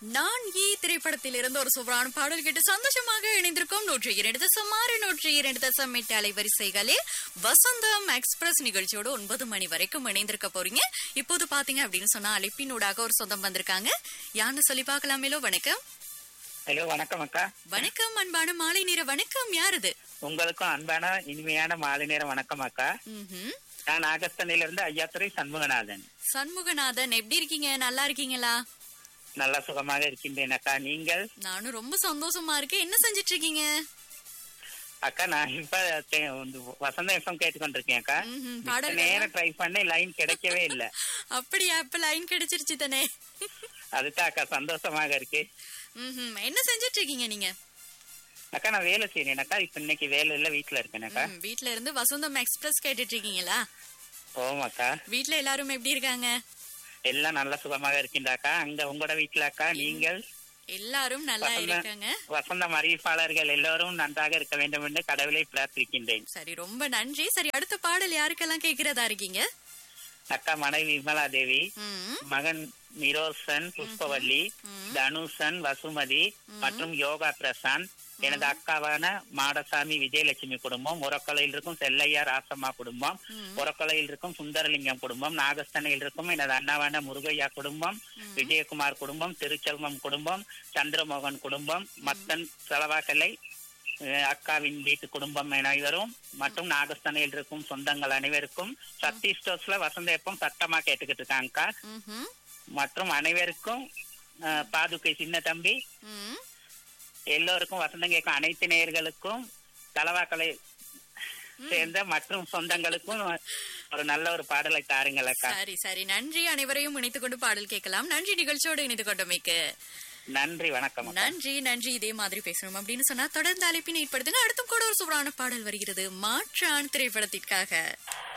நான் ஈ திரைப்படத்தில் இருந்து ஒரு சூப்பரான பாடல் கேட்டு சந்தோஷமாக இணைந்திருக்கும் நூற்றி இரண்டு தசம் ஆறு நூற்றி இரண்டு தசம் எட்டு அலைவரிசைகளில் வசந்தம் எக்ஸ்பிரஸ் நிகழ்ச்சியோட ஒன்பது மணி வரைக்கும் இணைந்திருக்க போறீங்க இப்போது பாத்தீங்க அப்படின்னு சொன்னா அழைப்பினூடாக ஒரு சொந்தம் வந்திருக்காங்க யாருன்னு சொல்லி பார்க்கலாமேலோ வணக்கம் ஹலோ வணக்கம் அக்கா வணக்கம் அன்பான மாலை நேர வணக்கம் யாருது உங்களுக்கும் அன்பான இனிமையான மாலை நேரம் வணக்கம் அக்கா ம்ஹும். நான் ஆகஸ்தனில இருந்து ஐயாத்துறை சண்முகநாதன் சண்முகநாதன் எப்படி இருக்கீங்க நல்லா இருக்கீங்களா நல்ல சுகமாக இருக்கின்றேன் அக்கா நீங்கள் நானும் ரொம்ப சந்தோஷமா இருக்கேன் என்ன செஞ்சிட்டு இருக்கீங்க அக்கா நான் இப்ப தே- வந்து வசந்த எஃப்எம் கேட்டுக்கொண்டிருக்கேன் அக்கா ம்ஹும். மித்த பாடல் நேரம் ட்ரை பண்ணி லைன் கிடைக்கவே இல்ல அப்படியா இப்ப லைன் கிடைச்சிருச்சு தானே அதுதான் அக்கா சந்தோஷமாக இருக்கு ம்ஹும். என்ன செஞ்சிட்டு இருக்கீங்க நீங்க அக்கா நான் வேலை செய்யறேன் அக்கா இப்ப இன்னைக்கு வேலை இல்ல வீட்டுல இருக்கேன் அக்கா ம், வீட்ல இருந்து வசந்தம் எக்ஸ்பிரஸ் கேட்டுட்டு இருக்கீங்களா ஓம் அக்கா வீட்ல எல்லாரும் எப்படி இருக்காங்க எல்லாம் நல்ல சுகமாக இருக்கின்றாக்கா அங்க உங்களோட வீட்டுல அக்கா நீங்கள் எல்லாரும் நல்லா வசந்த- இருக்காங்க வசந்தம் அறிவிப்பாளர்கள் எல்லோரும் நன்றாக இருக்க வேண்டும் என்று கடவுளை பிரார்த்திக்கின்றேன் சரி ரொம்ப நன்றி சரி அடுத்த பாடல் யாருக்கெல்லாம் கேக்குறதா இருக்கீங்க அக்கா மனைவி விமலா தேவி ம், மகன் நிரோசன் புஷ்பவல்லி தனுஷன் வசுமதி மற்றும் யோகா பிரசாந்த் எனது அக்காவான மாடசாமி விஜயலட்சுமி குடும்பம் உரக்கலையில் இருக்கும் செல்லையா ராசம்மா குடும்பம் உரக்கலையில் இருக்கும் சுந்தரலிங்கம் குடும்பம் நாகஸ்தனையில் இருக்கும் எனது அண்ணாவான முருகையா குடும்பம் விஜயகுமார் குடும்பம் திருச்செல்வம் குடும்பம் சந்திரமோகன் குடும்பம் மத்தன் செலவாக்கலை அஹ் அக்காவின் வீட்டு குடும்பம் அனைவரும் மற்றும் நாகஸ்தனையில் இருக்கும் சொந்தங்கள் அனைவருக்கும் சக்தி ஸ்டோர்ஸ்ல வசந்த எப்பம் சத்தமா கேட்டுக்கிட்டு இருக்காங்கக்கா ம்ஹும், மற்றும் அனைவருக்கும் அஹ், பாதுகை சின்ன தம்பி ம். எல்லோருக்கும் வசந்தம் கேட்கும் அனைத்து நேயர்களுக்கும் தலவாக்கலை சேர்ந்த மற்றும் சொந்தங்களுக்கும் ஒரு நல்ல ஒரு பாடலை தாருங்கள் அக்கா சரி சரி நன்றி அனைவரையும் இணைத்துக் கொண்டு பாடல் கேட்கலாம் நன்றி நிகழ்ச்சியோடு இணைந்து கொண்டமைக்கு நன்றி வணக்கம் அக்கா. நன்றி நன்றி இதே மாதிரி பேசணும் அப்படின்னு சொன்னா தொடர்ந்து அழைப்பினை ஏற்படுத்துங்க அடுத்தும் கூட ஒரு சூப்பரான பாடல் வருகிறது மாற்றான் திரைப்படத்திற்காக